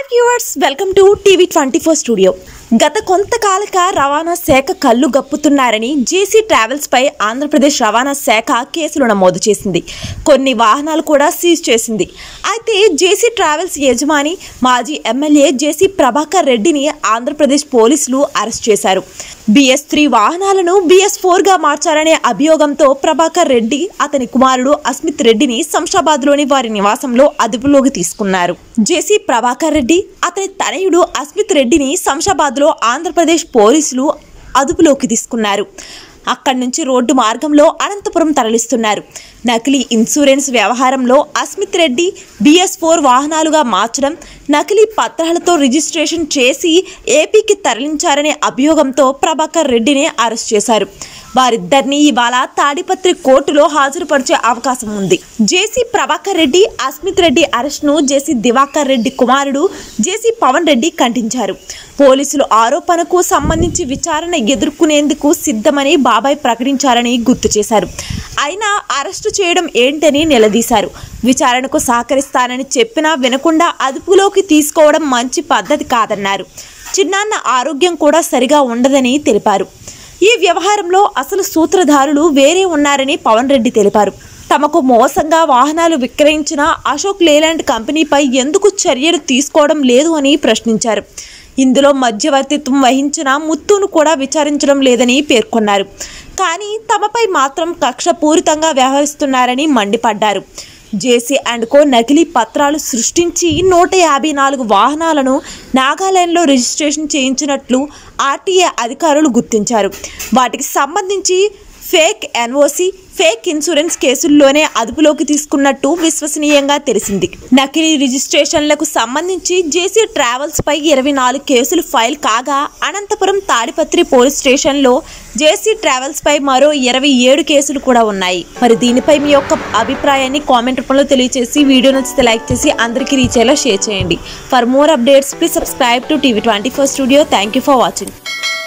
viewers welcome to TV twenty four studio గత కొంతకాలక రవాణా శాఖ కళ్ళు గప్పుతున్నారని జేసీ ట్రావెల్స్ పై ఆంధ్రప్రదేశ్ రవాణా శాఖ కేసులు నమోదు చేసింది కొన్ని వాహనాలు కూడా సీజ్ చేసింది అయితే జేసీ ట్రావెల్స్ యజమాని మాజీ ఎమ్మెల్యే జేసీ ప్రభాకర్ రెడ్డిని ఆంధ్రప్రదేశ్ పోలీసులు అరెస్ట్ చేశారు బిఎస్ త్రీ వాహనాలను బిఎస్ ఫోర్ గా మార్చారనే అభియోగంతో ప్రభాకర్ రెడ్డి అతని కుమారుడు అస్మిత్ రెడ్డిని శంషాబాద్లోని వారి నివాసంలో అదుపులోకి తీసుకున్నారు జేసీ ప్రభాకర్ రెడ్డి అతని తనయుడు అస్మిత్ రెడ్డిని శంషాబాద్లో ఆంధ్రప్రదేశ్ పోలీసులు అదుపులోకి తీసుకున్నారు అక్కడి నుంచి రోడ్డు మార్గంలో అనంతపురం తరలిస్తున్నారు నకిలీ ఇన్సూరెన్స్ వ్యవహారంలో అస్మిత్ రెడ్డి బిఎస్ ఫోర్ వాహనాలుగా మార్చడం నకిలీ పత్రాలతో రిజిస్ట్రేషన్ చేసి ఏపీకి తరలించారనే అభియోగంతో ప్రభాకర్ రెడ్డిని అరెస్ట్ చేశారు వారిద్దరిని ఇవాళ తాడిపత్రి కోర్టులో హాజరుపరిచే అవకాశం ఉంది జేసీ ప్రభాకర్ రెడ్డి అస్మిత్ రెడ్డి అరెస్ట్ను జేసీ దివాకర్ రెడ్డి కుమారుడు జేసీ పవన్ రెడ్డి ఖండించారు పోలీసులు ఆరోపణకు సంబంధించి విచారణ ఎదుర్కొనేందుకు సిద్ధమని బాబాయ్ ప్రకటించారని గుర్తు చేశారు అయినా అరెస్టు చేయడం ఏంటని నిలదీశారు విచారణకు సహకరిస్తానని చెప్పినా వినకుండా అదుపులోకి తీసుకోవడం మంచి పద్ధతి కాదన్నారు చిన్నాన్న ఆరోగ్యం కూడా సరిగా ఉండదని తెలిపారు ఈ వ్యవహారంలో అసలు సూత్రధారులు వేరే ఉన్నారని పవన్ రెడ్డి తెలిపారు తమకు మోసంగా వాహనాలు విక్రయించిన అశోక్ లేలాండ్ కంపెనీపై ఎందుకు చర్యలు తీసుకోవడం లేదు అని ప్రశ్నించారు ఇందులో మధ్యవర్తిత్వం వహించిన ముత్తును కూడా విచారించడం లేదని పేర్కొన్నారు కానీ తమపై మాత్రం కక్షపూరితంగా వ్యవహరిస్తున్నారని మండిపడ్డారు జేసీ అండ్ కో నకిలీ పత్రాలు సృష్టించి నూట యాభై నాలుగు వాహనాలను నాగాలాండ్లో రిజిస్ట్రేషన్ చేయించినట్లు ఆర్టీఏ అధికారులు గుర్తించారు వాటికి సంబంధించి ఫేక్ ఎన్ఓసి ఫేక్ ఇన్సూరెన్స్ కేసుల్లోనే అదుపులోకి తీసుకున్నట్టు విశ్వసనీయంగా తెలిసింది నకిలీ రిజిస్ట్రేషన్లకు సంబంధించి జేసీ ట్రావెల్స్ పై ఇరవై నాలుగు కేసులు ఫైల్ కాగా అనంతపురం తాడిపత్రి పోలీస్ స్టేషన్లో జేసీ ట్రావెల్స్ పై మరో ఇరవై ఏడు కేసులు కూడా ఉన్నాయి మరి దీనిపై మీ యొక్క అభిప్రాయాన్ని కామెంట్ రూపంలో తెలియజేసి వీడియో నచ్చితే లైక్ చేసి అందరికీ రీచ్ అయ్యేలా షేర్ చేయండి for more updates please subscribe to TV twenty four studio thank you for watching